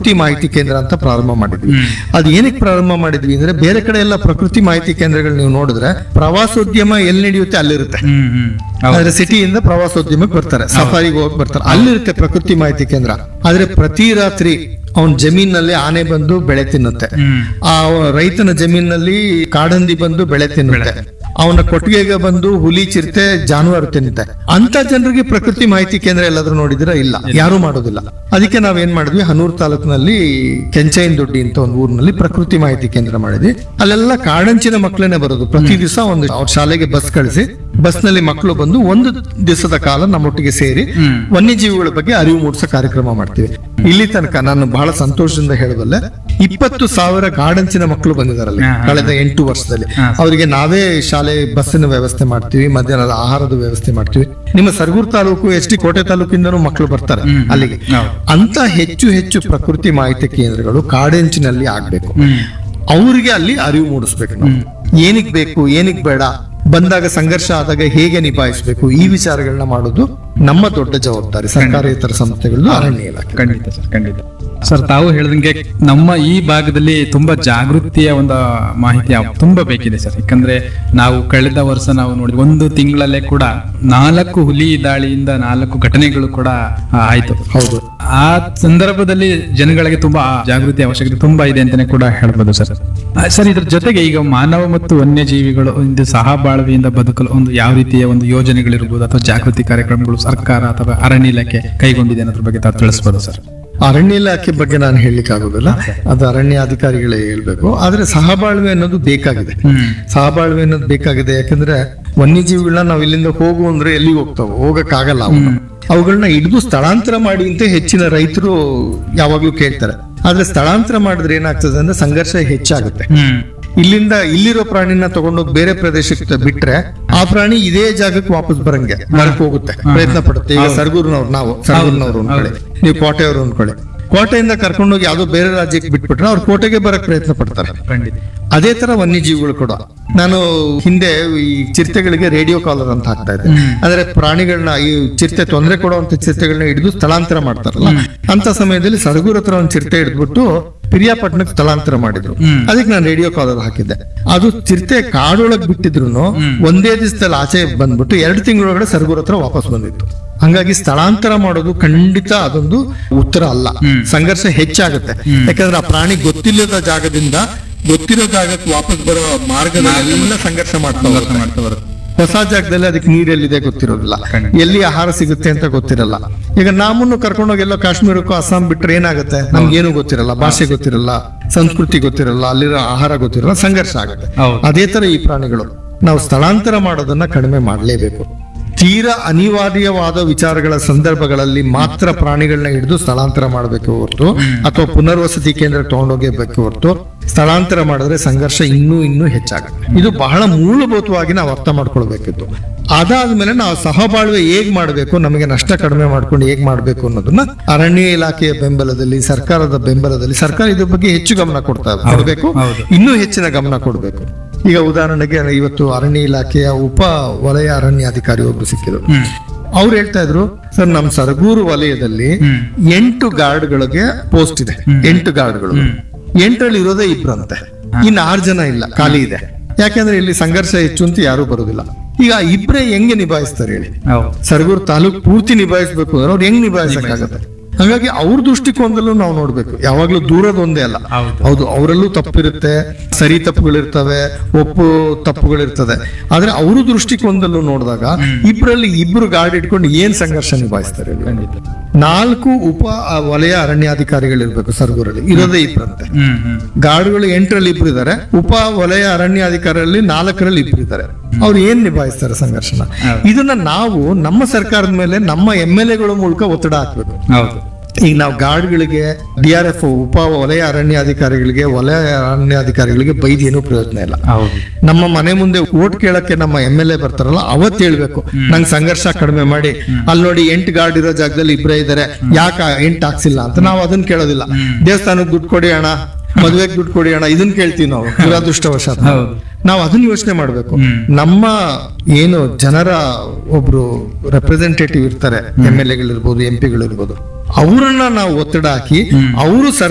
ಪ್ರಕೃತಿ ಮಾಹಿತಿ ಕೇಂದ್ರ ಅಂತ ಪ್ರಾರಂಭ ಮಾಡಿದ್ವಿ ಅದು ಏನಕ್ಕೆ ಪ್ರಾರಂಭ ಮಾಡಿದ್ವಿ ಅಂದ್ರೆ ಬೇರೆ ಕಡೆ ಎಲ್ಲ ಪ್ರಕೃತಿ ಮಾಹಿತಿ ಕೇಂದ್ರಗಳು ನೀವು ನೋಡಿದ್ರೆ ಪ್ರವಾಸೋದ್ಯಮ ಎಲ್ಲಿ ನಡೆಯುತ್ತೆ ಅಲ್ಲಿರುತ್ತೆ ಹ್ಮ್ ಹ್ಮ್ ಹೌದು ಆದ್ರೆ ಸಿಟಿಯಿಂದ ಪ್ರವಾಸೋದ್ಯಮಕ್ಕೆ ಬರ್ತಾರೆ ಸಫಾರಿಗೆ ಹೋಗಿ ಬರ್ತಾರೆ ಅಲ್ಲಿರುತ್ತೆ ಪ್ರಕೃತಿ ಮಾಹಿತಿ ಕೇಂದ್ರ ಆದ್ರೆ ಪ್ರತಿ ರಾತ್ರಿ ಅವನ್ ಜಮೀನಲ್ಲಿ ಆನೆ ಬಂದು ಬೆಳೆ ತಿನ್ನುತ್ತೆ ಹ್ಮ್ ಆ ರೈತನ ಜಮೀನಲ್ಲಿ ಕಾಡಂದಿ ಬಂದು ಬೆಳೆ ತಿನ್ನುತ್ತೆ ಅವನ ಕೊಟ್ಟಿಗೆಗೆ ಬಂದು ಹುಲಿ ಚಿರತೆ ಜಾನುವಾರು ತಿನ್ನುತ್ತೆ ಅಂತ ಜನರಿಗೆ ಪ್ರಕೃತಿ ಮಾಹಿತಿ ಕೇಂದ್ರ ಎಲ್ಲಾದ್ರೂ ನೋಡಿದಿರಾ ಇಲ್ಲ ಯಾರು ಮಾಡೋದಿಲ್ಲ ಅದಕ್ಕೆ ನಾವೇನ್ ಮಾಡಿದ್ವಿ ಹನೂರ್ ತಾಲೂಕಿನಲ್ಲಿ ಕೆಂಚೈನ್ ದೊಡ್ಡಿ ಅಂತ ಒಂದು ಊರಿನಲ್ಲಿ ಪ್ರಕೃತಿ ಮಾಹಿತಿ ಕೇಂದ್ರ ಮಾಡಿದ್ವಿ ಅಲ್ಲೆಲ್ಲ ಕಾಡಂಚಿನ ಮಕ್ಕಳನ್ನೇ ಬರೋದು ಪ್ರತಿ ದಿವಸ ಒಂದು ಅವ್ರ ಶಾಲೆಗೆ ಬಸ್ ಕಳಿಸಿ ಬಸ್ ನಲ್ಲಿ ಮಕ್ಕಳು ಬಂದು ಒಂದು ದಿವಸದ ಕಾಲ ನಮ್ಮೊಟ್ಟಿಗೆ ಸೇರಿ ಹ್ಮ್. ವನ್ಯಜೀವಿಗಳ ಬಗ್ಗೆ ಅರಿವು ಮೂಡಿಸೋ ಕಾರ್ಯಕ್ರಮ ಮಾಡ್ತೀವಿ ಇಲ್ಲಿ ತನಕ ನಾನು ಬಹಳ ಸಂತೋಷದಿಂದ ಹೇಳಬಲ್ಲೆ ಇಪ್ಪತ್ತು ಸಾವಿರ ಕಾಡಂಚಿನ ಮಕ್ಕಳು ಬಂದಿದ್ದಾರಲ್ಲಿ ಹಾ, ಹಾ. ಕಳೆದ ಎಂಟು ವರ್ಷದಲ್ಲಿ ಹಾ. ಅವರಿಗೆ ನಾವೇ ಶಾಲೆ ಬಸ್ಸಿನ ವ್ಯವಸ್ಥೆ ಮಾಡ್ತೀವಿ ಮಧ್ಯಾಹ್ನದ ಆಹಾರದ ವ್ಯವಸ್ಥೆ ಮಾಡ್ತೀವಿ ನಿಮ್ಮ ಸರಗೂರು ತಾಲೂಕು ಎಸ್ ಟಿ ಕೋಟೆ ತಾಲೂಕಿಂದನೂ ಮಕ್ಕಳು ಬರ್ತಾರೆ ಹ್ಮ್. ಅಲ್ಲಿಗೆ ಹೌದು. ಅಂತ ಹೆಚ್ಚು ಹೆಚ್ಚು ಪ್ರಕೃತಿ ಮಾಹಿತಿ ಕೇಂದ್ರಗಳು ಕಾಡಂಚಿನಲ್ಲಿ ಆಗ್ಬೇಕು ಹ್ಮ್ ಅವರಿಗೆ ಅಲ್ಲಿ ಅರಿವು ಮೂಡಿಸ್ಬೇಕು ನಾವು ಏನಿಗ್ ಬೇಕು ಏನಿಗ್ ಬೇಡ ಬಂದಾಗ ಸಂಘರ್ಷ ಆದಾಗ ಹೇಗೆ ನಿಭಾಯಿಸಬೇಕು ಈ ವಿಚಾರಗಳನ್ನ ಮಾಡೋದು ನಮ್ಮ ದೊಡ್ಡ ಜವಾಬ್ದಾರಿ ಸರ್ಕಾರೇತರ ಸಂಸ್ಥೆಗಳು ಅರಣ್ಯ ಇಲಾಖೆ ಖಂಡಿತ ಸರ್ ಖಂಡಿತ ಸರ್ ತಾವು ಹೇಳ್ದಂಗೆ ನಮ್ಮ ಈ ಭಾಗದಲ್ಲಿ ತುಂಬಾ ಜಾಗೃತಿಯ ಒಂದು ಮಾಹಿತಿ ಅವ್- ತುಂಬಾ ಬೇಕಿದೆ ಸರ್ ಯಾಕಂದ್ರೆ ನಾವು ಕಳೆದ ವರ್ಷ ನಾವು ನೋಡಿ ಒಂದು ತಿಂಗಳಲ್ಲೇ ಕೂಡ ನಾಲ್ಕು ಹುಲಿ ದಾಳಿಯಿಂದ ನಾಲ್ಕು ಘಟನೆಗಳು ಕೂಡ ಆ, ಆಯ್ತು ಹೌದು ಆ ಸಂದರ್ಭದಲ್ಲಿ ಜನಗಳಿಗೆ ತುಂಬಾ ಜಾಗೃತಿ ಅವಶ್ಯಕತೆ ತುಂಬಾ ಇದೆ ಅಂತಾನೆ ಕೂಡ ಹೇಳ್ಬೋದು ಸರ್ ಆ, ಸರ್ ಇದ್ರ ಜೊತೆಗೆ ಈಗ ಮಾನವ ಮತ್ತು ವನ್ಯಜೀವಿಗಳು ಒಂದು ಸಹಬಾಳ್ವೆಯಿಂದ ಬದುಕಲು ಒಂದು ಯಾವ ರೀತಿಯ ಒಂದು ಯೋಜನೆಗಳಿರ್ಬೋದು ಅಥವಾ ಜಾಗೃತಿ ಕಾರ್ಯಕ್ರಮಗಳು ಸರ್ಕಾರ ಅಥವಾ ಅರಣ್ಯ ಇಲಾಖೆ ಕೈಗೊಂಡಿದೆ ಅನ್ನೋದ್ರ ಬಗ್ಗೆ ತಾವು ತಿಳಿಸ್ಬೋದು ಸರ್ ಅರಣ್ಯ ಇಲಾಖೆ ಬಗ್ಗೆ ನಾನು ಹೇಳಲಿಕ್ಕೆ ಆಗೋದಿಲ್ಲ ಅದು ಅರಣ್ಯ ಅಧಿಕಾರಿಗಳೇ ಹೇಳ್ಬೇಕು ಆದ್ರೆ ಸಹಬಾಳ್ವೆ ಅನ್ನೋದು ಬೇಕಾಗಿದೆ ಹ್ಮ್ ಸಹಬಾಳ್ವೆ ಅನ್ನೋದು ಬೇಕಾಗಿದೆ ಯಾಕಂದ್ರೆ ವನ್ಯಜೀವಿಗಳನ್ನ ನಾವ್ ಇಲ್ಲಿಂದ ಹೋಗು ಅಂದ್ರೆ ಎಲ್ಲಿಗೆ ಹೋಗ್ತಾವ ಹೋಗಕ್ಕಾಗಲ್ಲ ಅವು ಅವುಗಳನ್ನ ಹಿಡಿದು ಸ್ಥಳಾಂತರ ಮಾಡಿ ಅಂತ ಹೆಚ್ಚಿನ ರೈತರು ಯಾವಾಗ್ಲೂ ಕೇಳ್ತಾರೆ ಆದ್ರೆ ಸ್ಥಳಾಂತರ ಮಾಡಿದ್ರೆ ಏನಾಗ್ತದೆ ಅಂದ್ರೆ ಸಂಘರ್ಷ ಹೆಚ್ಚಾಗುತ್ತೆ ಹ್ಮ್ ಇಲ್ಲಿಂದ ಇಲ್ಲಿರೋ ಪ್ರಾಣಿನ ತಗೊಂಡೋಗಿ ಬೇರೆ ಪ್ರದೇಶಕ್ಕೆ ಬಿಟ್ರೆ ಆ ಪ್ರಾಣಿ ಇದೇ ಜಾಗಕ್ಕೆ ವಾಪಸ್ ಬರಂಗೆ ಮರಕ್ ಹೋಗುತ್ತೆ ಪ್ರಯತ್ನ ಪಡುತ್ತೆ ಈಗ ಸರ್ಗೂರ್ನವ್ರು ನಾವು ಸರ್ಗೂರ್ನವ್ರು ಅನ್ಕೊಳ್ಳಿ ನೀವು ಕೋಟೆಯವರು ಅನ್ಕೊಳ್ಳಿ ಕೋಟೆಯಿಂದ ಕರ್ಕೊಂಡೋಗಿ ಯಾವ್ದೋ ಬೇರೆ ರಾಜ್ಯಕ್ಕೆ ಬಿಟ್ಬಿಟ್ರೆ ಅವ್ರು ಕೋಟೆಗೆ ಬರಕ್ ಪ್ರಯತ್ನ ಪಡ್ತಾರೆ ಖಂಡಿತ ಅದೇ ತರ ವನ್ಯಜೀವಿಗಳು ಕೂಡ ನಾನು ಹಿಂದೆ ಈ ಚಿರತೆಗಳಿಗೆ ರೇಡಿಯೋ ಕಾಲರ್ ಅಂತ ಹಾಕ್ತಾ ಇದ್ದೆ ಅಂದ್ರೆ ಪ್ರಾಣಿಗಳನ್ನ ಈ ಚಿರತೆ ತೊಂದರೆ ಕೊಡುವಂತ ಚಿರತೆಗಳನ್ನ ಹಿಡಿದು ಸ್ಥಳಾಂತರ ಮಾಡ್ತಾರಲ್ಲ ಅಂತ ಸಮಯದಲ್ಲಿ ಸರಗೂರ್ ಹತ್ರ ಒಂದು ಚಿರತೆ ಹಿಡಿದ್ಬಿಟ್ಟು ಪಿರಿಯಾಪಟ್ಟಣಕ್ಕೆ ಸ್ಥಳಾಂತರ ಮಾಡಿದ್ರು ಅದಕ್ಕೆ ನಾನು ರೇಡಿಯೋ ಕಾಲರ್ ಹಾಕಿದ್ದೆ ಅದು ಚಿರತೆ ಕಾಡೊಳಗ್ ಬಿಟ್ಟಿದ್ರು ಒಂದೇ ದಿವಸದಲ್ಲಿ ಆಚೆ ಬಂದ್ಬಿಟ್ಟು ಎರಡು ತಿಂಗಳೊಳಗಡೆ ಸರಗೂರ್ ಹತ್ರ ವಾಪಸ್ ಬಂದಿತ್ತು ಹಂಗಾಗಿ ಸ್ಥಳಾಂತರ ಮಾಡೋದು ಖಂಡಿತ ಅದೊಂದು ಉತ್ತರ ಅಲ್ಲ ಸಂಘರ್ಷ ಹೆಚ್ಚಾಗುತ್ತೆ ಯಾಕಂದ್ರೆ ಆ ಪ್ರಾಣಿ ಗೊತ್ತಿಲ್ಲದ ಜಾಗದಿಂದ ಗೊತ್ತಿರೋ ಜಾಗಕ್ಕೆ ವಾಪಸ್ ಬರೋ ಮಾರ್ಗದಲ್ಲೆಲ್ಲ ಸಂಘರ್ಷ ಮಾಡ್ತಾ ಹೋಗುತ್ತೆ. ಮಾಡ್ತಾ ಬರುತ್ತೆ ಹೊಸ ಜಾಗದಲ್ಲಿ ಅದಕ್ಕೆ ನೀರೆಲ್ಲಿದೆ ಗೊತ್ತಿರೋದಿಲ್ಲ ಖಂಡಿತ. ಎಲ್ಲಿ ಆಹಾರ ಸಿಗುತ್ತೆ ಅಂತ ಗೊತ್ತಿರಲ್ಲ ಈಗ ನಮ್ಮನ್ನು ಕರ್ಕೊಂಡೋಗಿ ಎಲ್ಲೋ ಕಾಶ್ಮೀರಕ್ಕೂ ಅಸ್ಸಾಂ ಬಿಟ್ರೆ ಏನಾಗುತ್ತೆ ನಮ್ಗೇನು ಗೊತ್ತಿರಲ್ಲ ಭಾಷೆ ಗೊತ್ತಿರಲ್ಲ ಸಂಸ್ಕೃತಿ ಗೊತ್ತಿರಲ್ಲ ಅಲ್ಲಿರೋ ಆಹಾರ ಗೊತ್ತಿರಲ್ಲ ಸಂಘರ್ಷ ಆಗುತ್ತೆ ಹೌದು. ಅದೇ ತರ ಈ ಪ್ರಾಣಿಗಳು ನಾವು ಸ್ಥಳಾಂತರ ಮಾಡೋದನ್ನ ಕಡಿಮೆ ಮಾಡಲೇಬೇಕು ತೀರಾ ಅನಿವಾರ್ಯವಾದ ವಿಚಾರಗಳ ಸಂದರ್ಭಗಳಲ್ಲಿ ಮಾತ್ರ ಪ್ರಾಣಿಗಳನ್ನ ಹಿಡಿದು ಸ್ಥಳಾಂತರ ಮಾಡಬೇಕು ಹೊರತು ಅಥವಾ ಪುನರ್ವಸತಿ ಕೇಂದ್ರಕ್ಕೆ ತಗೊಂಡೋಗಬೇಕು ಹೊರತು ಸ್ಥಳಾಂತರ ಮಾಡಿದ್ರೆ ಸಂಘರ್ಷ ಇನ್ನೂ ಇನ್ನೂ ಹೆಚ್ಚಾಗುತ್ತೆ ಇದು ಬಹಳ ಮೂಲಭೂತವಾಗಿ ನಾವು ಅರ್ಥ ಮಾಡ್ಕೊಳ್ಬೇಕಿತ್ತು ಅದಾದ್ಮೇಲೆ ನಾವು ಸಹಬಾಳ್ವೆ ಹೇಗ್ ಮಾಡಬೇಕು ನಮಗೆ ನಷ್ಟ ಕಡಿಮೆ ಮಾಡ್ಕೊಂಡು ಹೇಗ್ ಮಾಡಬೇಕು ಅನ್ನೋದನ್ನ ಅರಣ್ಯ ಇಲಾಖೆಯ ಬೆಂಬಲದಲ್ಲಿ ಸರ್ಕಾರದ ಬೆಂಬಲದಲ್ಲಿ ಸರ್ಕಾರ ಇದ್ರ ಬಗ್ಗೆ ಹೆಚ್ಚು ಗಮನ ಕೊಡ್ತಾ ಕೊಡಬೇಕು ಹೌದು. ಇನ್ನೂ ಹೆಚ್ಚಿನ ಗಮನ ಕೊಡಬೇಕು ಈಗ ಉದಾಹರಣೆಗೆ ಇವತ್ತು ಅರಣ್ಯ ಇಲಾಖೆಯ ಉಪ ವಲಯ ಅರಣ್ಯಾಧಿಕಾರಿ ಒಬ್ರು ಸಿಕ್ಕಿದ್ರು ಹ್ಮ್ ಅವ್ರು ಹೇಳ್ತಾ ಇದ್ರು ಸರ್ ನಮ್ ಸರಗೂರು ವಲಯದಲ್ಲಿ ಎಂಟು ಗಾರ್ಡ್ಗಳಿಗೆ ಪೋಸ್ಟ್ ಇದೆ ಎಂಟು ಗಾರ್ಡ್ಗಳು ಎಂಟರಲ್ಲಿ ಇರೋದೇ ಇಬ್ರಂತೆ ಇನ್ನು ಆರು ಜನ ಇಲ್ಲ ಖಾಲಿ ಇದೆ ಯಾಕಂದ್ರೆ ಇಲ್ಲಿ ಸಂಘರ್ಷ ಹೆಚ್ಚು ಅಂತ ಯಾರು ಬರುದಿಲ್ಲ ಈಗ ಆ ಇಬ್ರೇ ಹೆಂಗೆ ನಿಭಾಯಿಸ್ತಾರೆ ಹೇಳಿ ಹೌದು ಸರಗೂರು ತಾಲೂಕ್ ಪೂರ್ತಿ ನಿಭಾಯಿಸ್ಬೇಕು ಅಂದ್ರೆ ಅವ್ರು ಹೆಂಗ್ ನಿಭಾಯಿಸಕ್ಕಾಗತ್ತೆ ಹಾಗಾಗಿ ಅವ್ರ ದೃಷ್ಟಿಕೋನದಲ್ಲೂ ನಾವು ನೋಡ್ಬೇಕು ಯಾವಾಗ್ಲೂ ದೂರದ ಒಂದೇ ಅಲ್ಲ ಹೌದು. ಹೌದು ಅವರಲ್ಲೂ ತಪ್ಪಿರುತ್ತೆ ಸರಿ ತಪ್ಪುಗಳಿರ್ತವೆ ಒಪ್ಪು ತಪ್ಪುಗಳಿರ್ತದೆ ಆದ್ರೆ ಅವ್ರ ದೃಷ್ಟಿಕೋನದಲ್ಲೂ ನೋಡಿದಾಗ ಇಬ್ಬರಲ್ಲಿ ಇಬ್ರು ಗಾರ್ಡ್ ಇಟ್ಕೊಂಡು ಏನ್ ಸಂಘರ್ಷ ನಿಭಾಯಿಸ್ತಾರೆ ಹೇಳಿ? ಖಂಡಿತ ನಾಲ್ಕು ಉಪ ಆ, ವಲಯ ಅರಣ್ಯಾಧಿಕಾರಿಗಳಿರ್ಬೇಕು ಸರ್ಗೂರಲ್ಲಿ ಇರೋದೇ ಇಬ್ರಂತೆ ಹ್ಮ್ ಹ್ಮ್ ಗಾರ್ಡ್ಗಳು ಎಂಟರಲ್ಲಿ ಇಬ್ರು ಇದ್ದಾರೆ ಉಪ ವಲಯ ಅರಣ್ಯಾಧಿಕಾರಿಗಳಲ್ಲಿ ನಾಲ್ಕರಲ್ಲಿ ಇಬ್ರು ಇದ್ದಾರೆ ಅವ್ರು ಏನ್ ನಿಭಾಯಿಸ್ತಾರೆ ಸಂಘರ್ಷನ ಇದನ್ನ ನಾವು ನಮ್ಮ ಸರ್ಕಾರದ ಮೇಲೆ ನಮ್ಮ ಎಂ ಎಲ್ ಎಗಳ ಮೂಲಕ ಒತ್ತಡ ಹಾಕ್ಬೇಕು ಹೌದು ಈಗ ನಾವು ಗಾರ್ಡ್ಗಳಿಗೆ ಡಿ ಆರ್ ಎಫ್ ಉಪ ವಲಯ ಅರಣ್ಯಾಧಿಕಾರಿಗಳಿಗೆ ವಲಯ ಅರಣ್ಯಾಧಿಕಾರಿಗಳಿಗೆ ಬೈದ್ ಏನೂ ಪ್ರಯೋಜನ ಇಲ್ಲ ಹೌದು ನಮ್ಮ ಮನೆ ಮುಂದೆ ಓಟ್ ಕೇಳಕ್ಕೆ ನಮ್ಮ ಎಂ ಎಲ್ ಎ ಬರ್ತಾರಲ್ಲ ಅವತ್ ಹೇಳ್ಬೇಕು ನಂಗೆ ಸಂಘರ್ಷ ಕಡಿಮೆ ಮಾಡಿ ಅಲ್ಲಿ ನೋಡಿ ಎಂಟು ಗಾರ್ಡ್ ಇರೋ ಜಾಗದಲ್ಲಿ ಇಬ್ಬರೇ ಇದಾರೆ ಯಾಕ ಎಂಟು ಹಾಕ್ಸಿಲ್ಲ ಅಂತ ನಾವು ಅದನ್ನ ಕೇಳೋದಿಲ್ಲ ದೇವಸ್ಥಾನಕ್ಕೆ ದುಡ್ಡು ಕೊಡಿ ಅಣ್ಣ ಮದುವೆಗೆ ದುಡ್ಡು ಕೊಡಿ ಅಣ್ಣ ಇದನ್ನ ಕೇಳ್ತೀವಿ ನಾವು ದುರಾದೃಷ್ಟವಶಾತ್ ಹೌದು. ನಾವು ಅದನ್ನ ಯೋಚನೆ ಮಾಡ್ಬೇಕು ನಮ್ಮ ಏನು ಜನರ ಒಬ್ರು ರೆಪ್ರೆಸೆಂಟೇಟಿವ್ ಇರ್ತಾರೆ ಎಂ ಎಲ್ ಎಗಳಿರ್ಬೋದು ಎಂ ಪಿಗಳಿರ್ಬೋದು ಅವರನ್ನ ನಾವು ಒತ್ತಡ ಹಾಕಿ ಅವರು